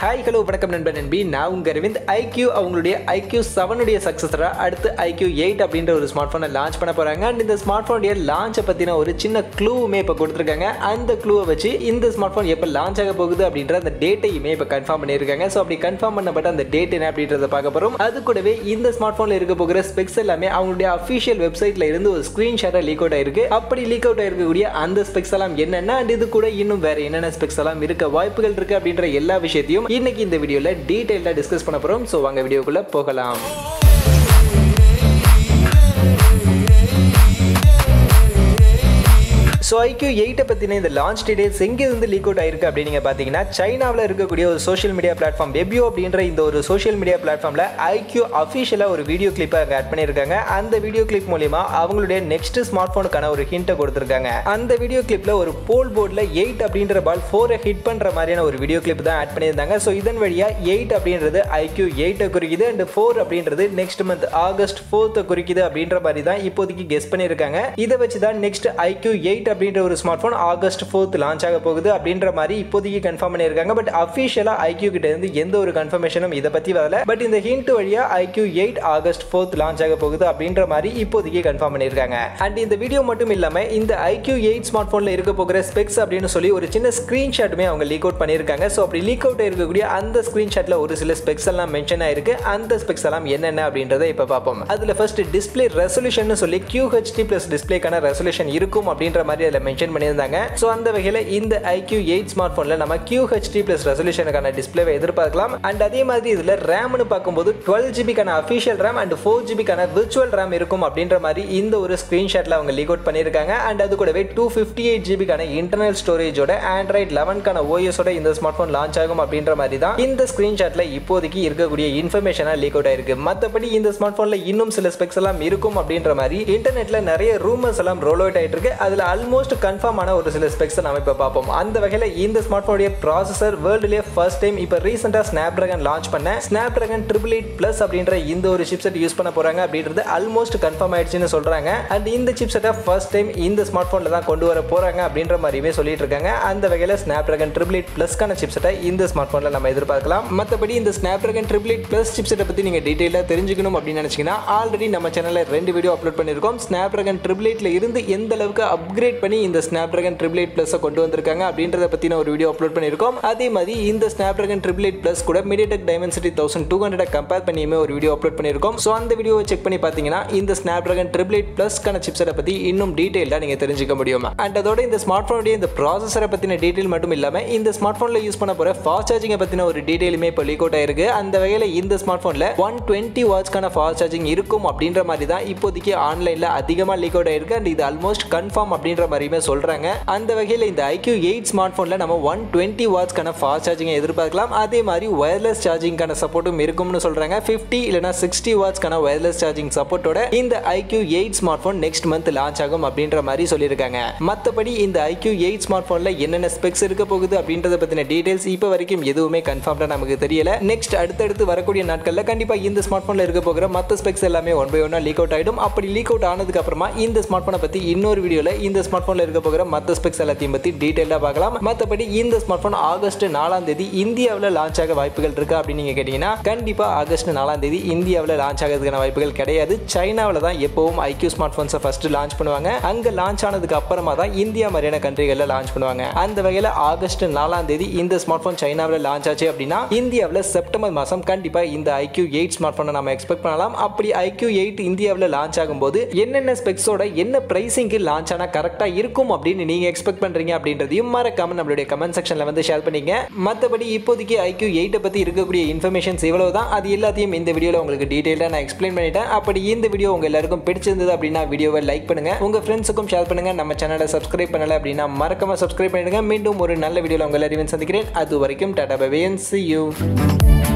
hi hello வணக்கம் நண்பன் நண்பி நான் உங்க அரவிந்த் ஐக்யூ அவங்களுடைய ஐக்யூ செவனுடைய சக்ஸஸரா அடுத்து ஐக்யூ எயிட் அப்படின்ற ஒரு ஸ்மார்ட் ஃபோனை லான்ச் பண்ண போறாங்க அண்ட் இந்த ஸ்மார்ட் ஃபோனுடைய லான்ச்சை பத்தின ஒரு சின்ன க்ளூவுமே இப்போ கொடுத்துருக்காங்க அந்த க்ளூவை வச்சு இந்த ஸ்மார்ட் ஃபோன் எப்போ லான்ச் ஆக போகுது அப்படின்ற அந்த டேட்டையுமே இப்போ கன்ஃபார்ம் பண்ணியிருக்காங்க ஸோ அப்படி கன்ஃபார்ம் பண்ணப்பட்ட அந்த டேட் என்ன அப்படின்றத பார்க்க போறோம் அது கூடவே இந்த ஸ்மார்ட் ஃபோனில் இருக்க போகிற ஸ்பெக்ஸ் எல்லாமே அவங்களுடைய அஃபிஷியல் வெப்சைட்ல இருந்து ஒரு ஸ்க்ரீன்ஷாட்டாக லீக் அவுட் ஆயிருக்கு அப்படி லீக் அவுட் ஆயிருக்கக்கூடிய அந்த ஸ்பெக்ஸ் எல்லாம் என்னென்ன அண்ட் இது கூட இன்னும் வேற என்னென்ன ஸ்பெக்ஸ் எல்லாம் இருக்க வாய்ப்புகள் இருக்கு அப்படின்ற எல்லா விஷயத்தையும் இன்னைக்கு இந்த வீடியோல டீடைல்டா டிஸ்கஸ் பண்ண போறோம் ஸோ வாங்க வீடியோக்குள்ள போகலாம் ஸோ ஐக்யூ எயிட்டை பற்றின இந்த லான்ச் டீடைல்ஸ் எங்கேருந்து லீக் அவுட் ஆயிருக்கு அப்படின்னு நீங்கள் பார்த்தீங்கன்னா சைனாவில் இருக்கக்கூடிய ஒரு சோஷியல் மீடியா பிளாட்ஃபார்ம் வெபியோ அப்படின்ற இந்த ஒரு சோஷியல் மீடியா பிளாட்ஃபார்மில் ஐக்யூ அஃபிஷியலாக ஒரு வீடியோ கிளிப்பை அங்கே ஆட் பண்ணியிருக்காங்க அந்த வீடியோ கிளிப் மூலிமா அவங்களுடைய நெக்ஸ்ட் ஸ்மார்ட் ஃபோனுக்கான ஒரு ஹிண்ட்டை கொடுத்துருக்காங்க அந்த வீடியோ கிளிப்பில் ஒரு போல் போர்டில் எயிட் அப்படின்ற பால் ஃபோரை ஹிட் பண்ணுற மாதிரியான ஒரு வீடியோ கிளிப் தான் ஆட் பண்ணியிருந்தாங்க ஸோ இதன் வழியாக எயிட் அப்படின்றது ஐக்யூ எயிட்டை குறிக்குது அண்ட் ஃபோர் அப்படின்றது நெக்ஸ்ட் மந்த் ஆகஸ்ட் ஃபோர்த்தை குறிக்குது அப்படின்ற மாதிரி தான் இப்போதைக்கு கெஸ் பண்ணியிருக்காங்க இதை வச்சு தான் நெக்ஸ்ட் ஐக்யூ எயிட் அப்படின்ற ஒரு smartphone August fourth launch ஆக போகுது அப்படின்ற மாதிரி இப்போதைக்கு கன்ஃபார்ம் பண்ணியிருக்காங்க பட் அஃபிஷியலாக ஐக்யூ கிட்ட இருந்து எந்த ஒரு கன்ஃபர்மேஷனும் இதை பற்றி வரல பட் இந்த ஹிண்ட் வழியா iQOO eight August fourth launch ஆக போகுது அப்படின்ற மாதிரி இப்போதைக்கு கன்ஃபார்ம் பண்ணியிருக்காங்க அண்ட் இந்த வீடியோ மட்டும் இல்லாமல் இந்த ஐக்யூ எயிட் ஸ்மார்ட் ஃபோனில் இருக்க போகிற ஸ்பெக்ஸ் அப்படின்னு சொல்லி ஒரு சின்ன ஸ்க்ரீன்ஷாட்டுமே அவங்க லீக் அவுட் பண்ணியிருக்காங்க ஸோ அப்படி லீக் அவுட் இருக்கக்கூடிய அந்த ஸ்க்ரீன்ஷாட்டில் ஒரு சில ஸ்பெக்ஸ் எல்லாம் மென்ஷன் ஆயிருக்கு அந்த ஸ்பெக்ஸ் எல்லாம் என்னென்ன அப்படின்றத இப்போ பார்ப்போம் அதில் ஃபர்ஸ்ட் டிஸ்பிளே ரெசல்யூஷன் சொல்லி QHD பிளஸ் டிஸ்பிளேக்கான ரெசல்யூஷன் இருக்கும் அப்படின்ற மாதிரி அதில் மென்ஷன் பண்ணியிருந்தாங்க ஸோ அந்த வகையில் இந்த ஐக்யூ எயிட் ஸ்மார்ட் ஃபோனில் நம்ம QHD பிளஸ் ரெசல்யூஷனுக்கான டிஸ்பிளேவை எதிர்பார்க்கலாம் அண்ட் அதே மாதிரி இதில் ரேம்னு பார்க்கும்போது டுவெல் ஜிபிக்கான அஃபிஷியல் ரேம் அண்ட் ஃபோர் ஜிபிக்கான விர்ச்சுவல் ரேம் இருக்கும் அப்படின்ற மாதிரி இந்த ஒரு ஸ்க்ரீன்ஷாட்டில் அவங்க லீக் அவுட் பண்ணியிருக்காங்க அண்ட் அது கூடவே டூ ஃபிஃப்டி எயிட் ஜிபிக்கான இன்டர்னல் ஸ்டோரேஜோட ஆண்ட்ராய்ட் லெவன்கான ஓஎஸோட இந்த ஸ்மார்ட் ஃபோன் லான்ச் ஆகும் அப்படின்ற மாதிரி தான் இந்த ஸ்க்ரீன்ஷாட்டில் இப்போதைக்கு இருக்கக்கூடிய இன்ஃபர்மேஷனாக லீக் அவுட் ஆயிருக்கு மற்றபடி இந்த ஸ்மார்ட் ஃபோனில் இன்னும் சில ஸ்பெக்ஸ் எல்லாம் இருக்கும் அப்படின்ற மாதிரி இன்டர்நெட்ல நிறைய ரூமர்ஸ் எல்லாம் ரோல் அவுட் ஆயிட்டு இருக்கு அதுல ஆல்மோஸ்ட் கன்ஃபார்ம் ஆன ஒரு சில ஸ்பெக்ஸ் நம்ம இப்ப பார்ப்போம் அந்த வகையில இந்த ஸ்மார்ட் போனுடைய ப்ராசஸர் வேர்ல்டுலேயே ஃபர்ஸ்ட் டைம் இப்போ ரீசெண்டாக ஸ்னாப் ட்ராகன் லான்ச் பண்ண Snapdragon triple eight plus அப்படின்ற இந்த ஒரு சிப்செட் யூஸ் பண்ண போறாங்க அப்படின்றது ஆல்மோஸ்ட் கன்ஃபார்ம் ஆயிடுச்சுன்னு சொல்றாங்க அண்ட் இந்த சிப்செட்டை ஃபர்ஸ்ட் டைம் இந்த ஸ்மார்ட் போன்ல தான் கொண்டு வர போறாங்க அப்படின்ற மாதிரியுமே சொல்லிட்டு இருக்காங்க அந்த வகையில ஸ்னாப் ட்ராகன் ட்ரிபிள் எயிட் பிளஸ்க்கான சிப்செட்டை இந்த ஸ்மார்ட் போன்ல நம்ம எதிர்பார்க்கலாம் மற்றபடி இந்த Snapdragon triple eight plus சிப்செட்டை பத்தி நீங்க டீட்டெயிலாக தெரிஞ்சுக்கணும் அப்படின்னு நினைச்சீங்கன்னா ஆல்ரெடி நம்ம சேனல்ல ரெண்டு வீடியோ அப்லோட் பண்ணியிருக்கோம் ஸ்னாப் ட்ராகன் ட்ரிபிள் எயிட்ல இருந்து எந்த அளவுக்கு அப்கிரேட் பண்ணி இந்த Snapdragon triple eight plus கொண்டு வந்திருக்காங்க அப்படின்றத பத்தின ஒரு வீடியோ அப்லோட் பண்ணியிருக்கோம் அதே மாதிரி இந்த Snapdragon triple eight plus கூட MediaTek Dimensity thousand two hundred compare பண்ணியுமே ஒரு வீடியோ அப்லோட் பண்ணியிருக்கோம் ஸோ அந்த வீடியோவை செக் பண்ணி பார்த்தீங்கன்னா இந்த ஸ்னாப் ட்ராகன் ட்ரிபிள் எயிட் பிளஸ்க்கான சிப்ஸை பத்தி இன்னும் டீட்டெயிலாக நீங்க தெரிஞ்சுக்க முடியும் அண்ட் அதோட இந்த ஸ்மார்ட் ஃபோனுடைய இந்த ப்ராசஸரை பத்தின டீட்டெயில் மட்டும் இல்லாமல் இந்த ஸ்மார்ட் ஃபோனில் யூஸ் பண்ண போற ஃபாஸ்ட் சார்ஜிங்கை பத்தின ஒரு டீட்டெயிலுமே இப்போ லீக் அவுட் ஆயிருக்கு அந்த வகையில் இந்த ஸ்மார்ட் ஃபோனில் ஒன் டுவெண்ட்டி வாட்ஸ்க்கான ஃபாஸ்ட் சார்ஜிங் இருக்கும் அப்படின்ற மாதிரி தான் இப்போதைக்கு ஆன்லைனில் அதிகமாக லீக் அவுட் ஆயிருக்கு அண்ட் இது ஆல்மோஸ்ட் கன்ஃபார்ம் அப்படின்ற மாதிரியுமே சொல்றாங்க அந்த வகையில் இந்த ஐக்யூ எயிட் ஸ்மார்ட் ஃபோனில் நம்ம ஒன் டுவெண்ட்டி வாட்ஸ்க்கான ஃபாஸ்ட் சார்ஜிங்கை எதிர்பார்க்கலாம் அதே மாதிரி ஒயர்லெஸ் சார்ஜிங்கான சப்போர்ட்டும் இருக்கும்னு சொல்றாங்க ஃபிஃப்டி இல்லைனா சிக்ஸ்டி வாட்ஸ்க்கான ஒயர்லெஸ் சார்ஜிங் சப்போர்ட்டோட இந்த iQOO eight smartphone next month launch ஆகும் அப்படின்ற மாதிரி சொல்லியிருக்காங்க மற்றபடி இந்த ஐக்யூ எயிட் ஸ்மார்ட் ஃபோனில் என்னென்ன ஸ்பெக்ஸ் இருக்க போகுது அப்படின்றத பற்றின டீடைல்ஸ் இப்போ வரைக்கும் எதுவுமே கன்ஃபார்ம்டாக நமக்கு தெரியல நெக்ஸ்ட் அடுத்தடுத்து வரக்கூடிய நாட்களில் கண்டிப்பாக இந்த ஸ்மார்ட் ஃபோனில் இருக்க போகிற மற்ற ஸ்பெக்ஸ் எல்லாமே ஒன் பை ஒன்னாக லீக் அவுட் ஆகிடும் அப்படி லீக் அவுட் ஆனதுக்கு அப்புறமா இந்த ஸ்மார்ட் ஃபோனை பற்றி இன்னொரு வீடியோவில் இந்த ஸ்மார்ட் ஃபோனில் இருக்க போகிற மற்ற ஸ்பெக்ஸ் எல்லாத்தையும் பற்றி டீட்டெயிலாக பார்க்கலாம் மற்றபடி இந்த ஸ்மார்ட் ஃபோன் ஆகஸ்ட் நாலாம் தேதி இந்தியாவில் லான்ச் ஆக வாய்ப்புகள் இருக்கா அப்படின்னு நீங்கள் கேட்டிங்கன்னா கண்டிப்பாக ஆகஸ்ட் நாலாம் தேதி இந்தியாவில் லான்ச் ஆகிறதுக்கான வாய்ப்புகள் கிடையாது சைனாவில் தான் எப்பவும் ஐக்யூ ஸ்மார்ட் ஃபோன்ஸை ஃபர்ஸ்ட் லான்ச் பண்ணுவாங்க அங்கே லான்ச் ஆனதுக்கு அப்புறமா தான் இந்தியா மாதிரியான கண்ட்ரிகளில் லான்ச் பண்ணுவாங்க அந்த வகையில் ஆகஸ்ட் நாலாம் தேதி இந்த ஸ்மார்ட் ஃபோன் சைனாவில் லான்ச் ஆச்சு அப்படின்னா இந்தியாவில் செப்டம்பர் மாதம் கண்டிப்பாக இந்த ஐக்யூ எயிட் ஸ்மார்ட் ஃபோனை நம்ம எக்ஸ்பெக்ட் பண்ணலாம் அப்படி ஐக்யூ எயிட் இந்தியாவில் லான்ச் ஆகும்போது என்னென்ன ஸ்பெக்ஸோட என்ன பிரைசிங்க்கு லான்ச் ஆனால் கரெக்டாக இருக்கும் அப்படின்னு நீங்கள் எக்ஸ்பெக்ட் பண்ணுறீங்க அப்படின்றதையும் மறக்காம நம்மளுடைய கமெண்ட் செக்ஷனில் வந்து ஷேர் பண்ணிங்க மற்றபடி இப்போதைக்கு ஐக்யூ எயிட்டை பற்றி இருக்கக்கூடிய இன்ஃபர்மேஷன்ஸ் இவ்வளோ தான் அது எல்லாத்தையும் இந்த வீடியோவில் உங்களுக்கு டீட்டெயிலாக நான் எக்ஸ்பிளைன் பண்ணிட்டேன் அப்படி இந்த வீடியோ உங்கள் எல்லாருக்கும் பிடிச்சிருந்தது அப்படின்னா வீடியோவை லைக் பண்ணுங்கள் உங்கள் ஃப்ரெண்ட்ஸுக்கும் ஷேர் பண்ணுங்கள் நம்ம சேனலை சப்ஸ்கிரைப் பண்ணலை அப்படின்னா மறக்காம சப்ஸ்கிரைப் பண்ணிடுங்க மீண்டும் ஒரு நல்ல வீடியோவில் உங்கள் எல்லாரையும் சந்திக்கிறேன் அது வரைக்கும் டாடா பை சி யூ